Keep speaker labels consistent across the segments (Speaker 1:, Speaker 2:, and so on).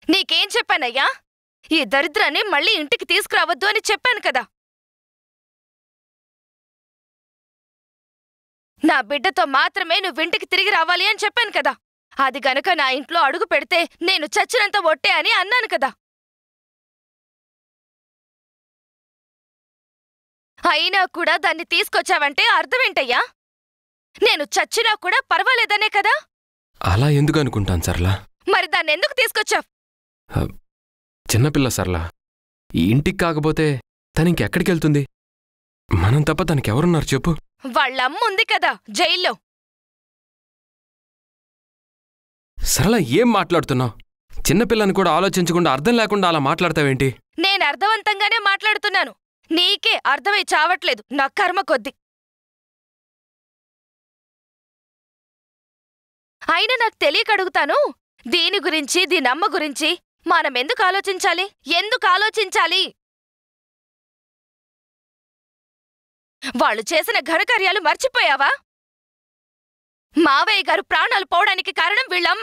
Speaker 1: నీకేం చెప్పానయ్యా ఈ దరిద్రాన్ని మళ్ళీ ఇంటికి తీసుకురావద్దు అని చెప్పాను కదా నా బిడ్డతో మాత్రమే నువ్వు ఇంటికి తిరిగి రావాలి అని చెప్పాను కదా అది గనక నా ఇంట్లో అడుగు పెడితే నేను చచ్చినంత ఒట్టే అని అన్నాను కదా అయినా కూడా దాన్ని తీసుకొచ్చావంటే అర్థమేంటయ్యా నేను చచ్చినా కూడా పర్వాలేదనే కదా
Speaker 2: అలా ఎందుకు అనుకుంటాను సరళ
Speaker 1: మరి దాన్ని ఎందుకు తీసుకొచ్చావు
Speaker 2: చిన్నపిల్ల సరళ ఈ ఇంటికి కాకపోతే తను ఇంకెక్కడికి వెళ్తుంది మనం తప్ప తనకెవరున్నారు చెప్పు
Speaker 1: వాళ్ళమ్మ ఉంది కదా జైల్లో
Speaker 2: సరళ ఏం మాట్లాడుతున్నావు చిన్నపిల్లని కూడా ఆలోచించకుండా అర్థం లేకుండా అలా మాట్లాడతావేంటి
Speaker 1: నేను అర్థవంతంగానే మాట్లాడుతున్నాను నీకే అర్థమై చావట్లేదు నా కర్మ కొద్ది అయినా నాకు తెలియక అడుగుతాను దీని గురించి దీని అమ్మ గురించి మనం ఎందుకు ఆలోచించాలి ఎందుకు ఆలోచించాలి వాళ్ళు చేసిన ఘనకార్యాలు మర్చిపోయావా మావయ్య గారు ప్రాణాలు పోవడానికి కారణం వీళ్ళమ్మ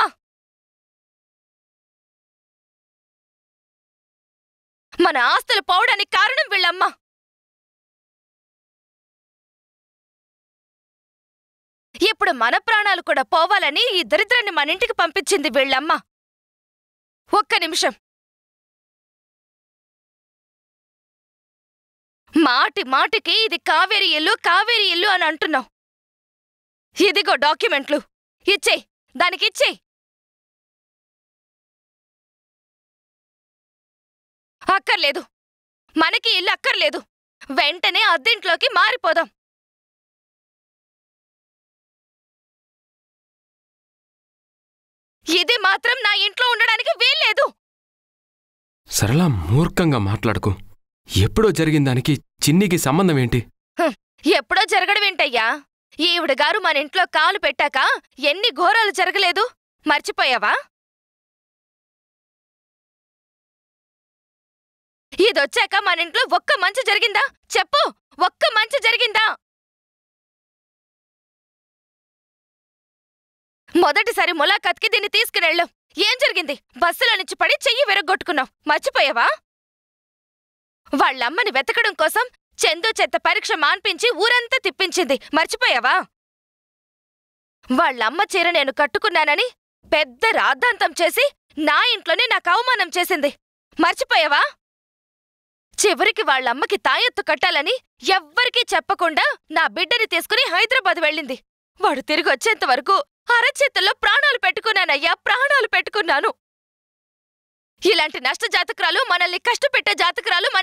Speaker 1: మన ఆస్తులు పోవడానికి కారణం వీళ్ళమ్మ ఇప్పుడు మన ప్రాణాలు కూడా పోవాలని ఈ దరిద్రాన్ని మన ఇంటికి పంపించింది వీళ్ళమ్మ ఒక్క నిమిషం మాటి మాటికి ఇది కావేరి ఇల్లు కావేరి ఇల్లు అని అంటున్నావు ఇదిగో డాక్యుమెంట్లు ఇచ్చేయ్ దానికి ఇచ్చేయ్ అక్కర్లేదు మనకి ఇల్లు అక్కర్లేదు వెంటనే అద్దెంట్లోకి మారిపోదాం ఇది మాత్రం నా ఇంట్లో ఉండడానికి వీల్లేదు
Speaker 2: సరళ మూర్ఖంగా మాట్లాడుకు ఎప్పుడో జరిగిన దానికి చిన్నికి సంబంధం ఏంటి
Speaker 1: ఎప్పుడో జరగడం ఏంటయ్యా ఈవిడ గారు మన ఇంట్లో కాలు పెట్టాక ఎన్ని ఘోరాలు జరగలేదు మర్చిపోయావా ఇదొచ్చాక మన ఇంట్లో ఒక్క మంచి జరిగిందా చెప్పు ఒక్క మంచి జరిగిందా మొదటిసారి ములాఖాత్కి దీన్ని తీసుకునెళ్ళు ఏం జరిగింది బస్సులో నుంచి పడి చెయ్యి విరగొట్టుకున్నావు మర్చిపోయావా వాళ్ళమ్మని వెతకడం కోసం చందు చెత్త పరీక్ష మాన్పించి ఊరంతా తిప్పించింది మర్చిపోయావా వాళ్ళమ్మ చీర నేను కట్టుకున్నానని పెద్ద రాద్ధాంతం చేసి నా ఇంట్లోనే నాకు అవమానం చేసింది మర్చిపోయావా చివరికి వాళ్ళమ్మకి తాయెత్తు కట్టాలని ఎవ్వరికీ చెప్పకుండా నా బిడ్డని తీసుకుని హైదరాబాద్ వెళ్ళింది వాడు తిరిగి వచ్చేంత వరకు అరచేతుల్లో ప్రాణాలు పెట్టుకున్నానయ్యా ప్రాణాలు పెట్టుకున్నాను ఇలాంటి నష్ట జాతకురాలు మనల్ని కష్టపెట్టే జాతకురాలు